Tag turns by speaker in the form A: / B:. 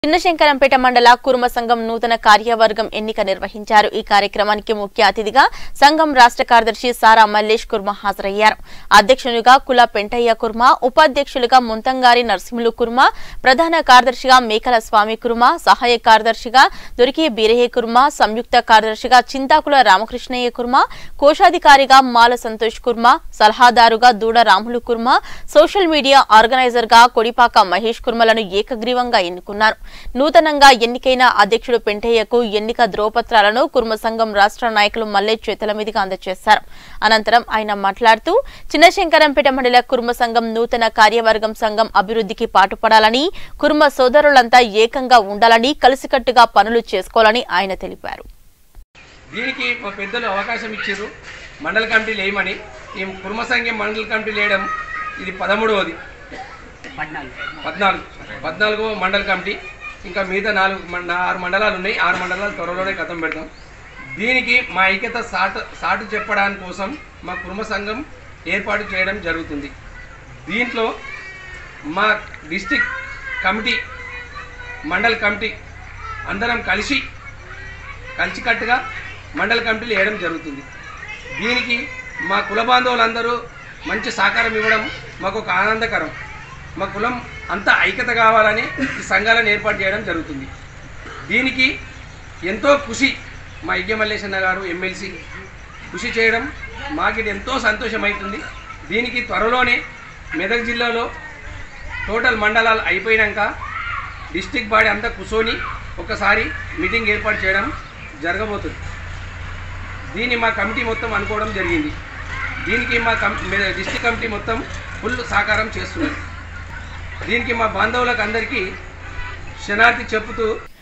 A: చిన్నశంకరంపేట మండల కుర్మ సంఘం నూతన కార్యవర్గం ఎన్నిక నిర్వహించారు ఈ కార్యక్రమానికి ముఖ్య అతిథిగా సంఘం రాష్ట్ర కార్యదర్శి సారా మల్లేష్ కుర్మ హాజరయ్యారు అధ్యక్షునిగా కుల పెంటయ్య కుర్మ ఉపాధ్యక్షులుగా ముంతంగారి నరసింహులు కుర్మ ప్రధాన కార్యదర్శిగా మేకల స్వామి కుర్మ సహాయ కార్యదర్శిగా దొరికి బీరయ్య కుర్మ సంయుక్త కార్యదర్శిగా చింతాకుల రామకృష్ణయ్య కుర్మ కోశాధికారిగా మాల సంతోష్ కుర్మ సలహాదారుగా Duda Ramulu Kurma social media organizer గా కొడిపాక మహేష్ కుర్మలను ఏకగ్రీవంగా ఎన్నుకున్నారు నూతనంగా ఎన్నికైన అధ్యక్షుడు పెంటయ్యకు ఎన్నిక ధ్రువపత్రాలను కుర్మ సంఘం రాష్ట్ర నాయకులు మల్లె చేతుల మీదుగా అందజేశారు అనంతరం ఆయన మాట్లాడుతూ చిన్నశంకరంపేట మండల కుర్మ సంఘం నూతన కార్యవర్గం సంఘం అభివృద్ధికి పాటుపడాలని కుర్మ సోదరులంతా ఏకంగా ఉండాలని కలిసికట్టుగా పనులు చేసుకోవాలని ఆయన తెలిపారు
B: దీనికి మా పెద్దలు అవకాశం ఇచ్చారు మండల కమిటీలు వేయమని ఈ కుర్మ సంఘం మండల కమిటీలు వేయడం ఇది పదమూడవది పద్నాలుగు పద్నాలుగో మండల కమిటీ ఇంకా మిగతా నాలుగు మండ ఆరు మండలాలు ఉన్నాయి ఆరు మండలాలు త్వరలోనే కథం పెడతాం దీనికి మా ఐక్యత సాటు సాటు చెప్పడానికి కోసం మా కుర్మ సంఘం ఏర్పాటు చేయడం జరుగుతుంది దీంట్లో మా డిస్టిక్ కమిటీ మండల కమిటీ అందరం కలిసి కలిసికట్టుగా మండల కమిటీలు వేయడం జరుగుతుంది దీనికి మా కుల బాంధవులందరూ మంచి సహకారం ఇవ్వడం మాకు ఒక ఆనందకరం మా కులం అంతా ఐక్యత కావాలని ఈ సంఘాలను ఏర్పాటు చేయడం జరుగుతుంది దీనికి ఎంతో కృషి మా ఇగ్గ మల్లేశన్న గారు ఎమ్మెల్సీ కృషి చేయడం మాకు ఇది ఎంతో సంతోషమవుతుంది దీనికి త్వరలోనే మెదక్ జిల్లాలో టోటల్ మండలాలు అయిపోయినాక డిస్టిక్ బాడీ అంతా కూర్చొని ఒకసారి మీటింగ్ ఏర్పాటు చేయడం జరగబోతుంది దీన్ని మా కమిటీ మొత్తం అనుకోవడం జరిగింది దీనికి మా కం డిస్టిక్ కమిటీ మొత్తం ఫుల్ సహకారం చేస్తున్నారు దీనికి మా బాంధవులకు అందరికీ శనార్థి చెప్పుతూ